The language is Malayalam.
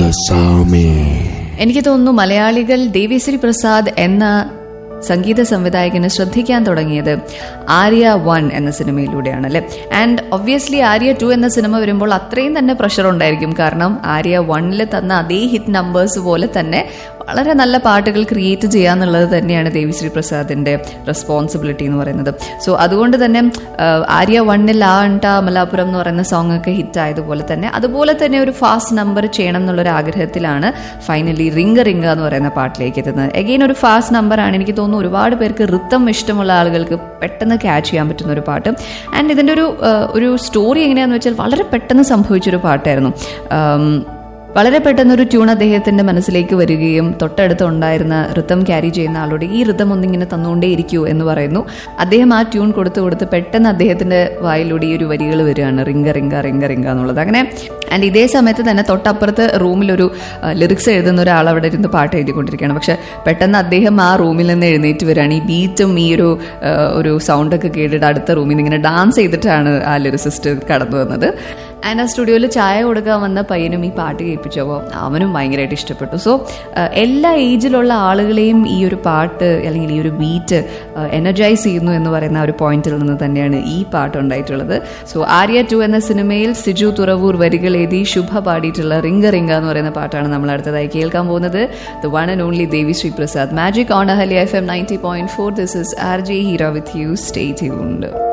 ആസാമേ എനിക്ക് തോന്നുന്നു മലയാളികൾ ദേവിശ്രീ പ്രസാദ് എന്ന സംഗീത സംവിധായകനെ ശ്രദ്ധിക്കാൻ തുടങ്ങിയത് ആര്യ വൺ എന്ന സിനിമയിലൂടെയാണ് അല്ലേ ആൻഡ് ഒബ്വിയസ്ലി ആര്യ ടു എന്ന സിനിമ വരുമ്പോൾ അത്രയും തന്നെ പ്രഷർ ഉണ്ടായിരിക്കും കാരണം ആര്യ വണ്ണിൽ തന്ന അതേ ഹിറ്റ് നമ്പേഴ്സ് പോലെ തന്നെ വളരെ നല്ല പാട്ടുകൾ ക്രിയേറ്റ് ചെയ്യാന്നുള്ളത് തന്നെയാണ് ദേവിശ്രീ പ്രസാദിന്റെ റെസ്പോൺസിബിലിറ്റി എന്ന് പറയുന്നത് സോ അതുകൊണ്ട് തന്നെ ആ, ആര്യ വണ്ണിൽ ആ അണ്ട അമലാപുരം എന്ന് പറയുന്ന സോങ് ഒക്കെ ഹിറ്റ് ആയതുപോലെ തന്നെ അതുപോലെ തന്നെ ഒരു ഫാസ്റ്റ് നമ്പർ ചെയ്യണം എന്നുള്ളൊരു ആഗ്രഹത്തിലാണ് ഫൈനലി റിംഗ റിംഗ എന്ന് പറയുന്ന പാട്ടിലേക്ക് എത്തുന്നത് എഗെയിൻ ഒരു ഫാസ്റ്റ് നമ്പറാണ് എനിക്ക് തോന്നുന്നു ഒരുപാട് പേർക്ക് ഋത്തം ഇഷ്ടമുള്ള ആളുകൾക്ക് പെട്ടെന്ന് ക്യാച്ച് ചെയ്യാൻ പറ്റുന്ന ഒരു പാട്ട് ആൻഡ് ഇതിൻ്റെ ഒരു ആ, ഒരു സ്റ്റോറി എങ്ങനെയാണെന്ന് വെച്ചാൽ വളരെ പെട്ടെന്ന് സംഭവിച്ചൊരു പാട്ടായിരുന്നു ആം, വളരെ പെട്ടെന്ന് ഒരു ട്യൂൺ അദ്ദേഹത്തിന്റെ മനസ്സിലേക്ക് വരികയും തൊട്ടടുത്ത് ഉണ്ടായിരുന്ന ഋതം ക്യാരി ചെയ്യുന്ന ആളോട് ഈ ഋതം ഒന്നിങ്ങനെ തന്നുകൊണ്ടേ ഇരിക്കൂ എന്ന് പറയുന്നു അദ്ദേഹം ആ ട്യൂൺ കൊടുത്ത് കൊടുത്ത് പെട്ടെന്ന് അദ്ദേഹത്തിന്റെ വായിലൂടെ ഈ ഒരു വരികൾ വരികയാണ് റിംഗ റിംഗ റിംഗ റിംഗ എന്നുള്ളത് അങ്ങനെ ആൻഡ് ഇതേ സമയത്ത് തന്നെ തൊട്ടപ്പുറത്ത് റൂമിലൊരു ലിറിക്സ് എഴുതുന്ന ഒരാൾ അവിടെ ഇരുന്ന് പാട്ട് എഴുതിക്കൊണ്ടിരിക്കുകയാണ് പക്ഷെ പെട്ടെന്ന് അദ്ദേഹം ആ റൂമിൽ നിന്ന് എഴുന്നേറ്റ് വരികയാണ് ഈ ബീറ്റും ഈ ഒരു ആ, ഒരു സൗണ്ടൊക്കെ കേട്ടിട്ട് അടുത്ത റൂമിൽ നിന്ന് ഇങ്ങനെ ഡാൻസ് ചെയ്തിട്ടാണ് ആ ലിറിസിസ്റ്റ് കടന്നു വന്നത് ആൻഡ് ആ സ്റ്റുഡിയോയിൽ ചായ കൊടുക്കാൻ വന്ന പയ്യനും ഈ പാട്ട് കേൾപ്പിച്ചപ്പോൾ അവനും ഭയങ്കരമായിട്ട് ഇഷ്ടപ്പെട്ടു സോ എല്ലാ ഏജിലുള്ള ആളുകളെയും ഈ ഒരു പാട്ട് അല്ലെങ്കിൽ ഈ ഒരു ബീറ്റ് എനർജൈസ് ചെയ്യുന്നു എന്ന് പറയുന്ന ആ ഒരു പോയിന്റിൽ നിന്ന് തന്നെയാണ് ഈ പാട്ട് ഉണ്ടായിട്ടുള്ളത് സോ ആര്യ ടു എന്ന സിനിമയിൽ സിജു തുറവൂർ വരികൾ എഴുതി ശുഭ പാടിയിട്ടുള്ള റിംഗ റിംഗ എന്ന് പറയുന്ന പാട്ടാണ് നമ്മൾ അടുത്തതായി കേൾക്കാൻ പോകുന്നത് the one and only Devi Sri Prasad magic on അഹലി F M ninety point four this is R J hero with you stay tuned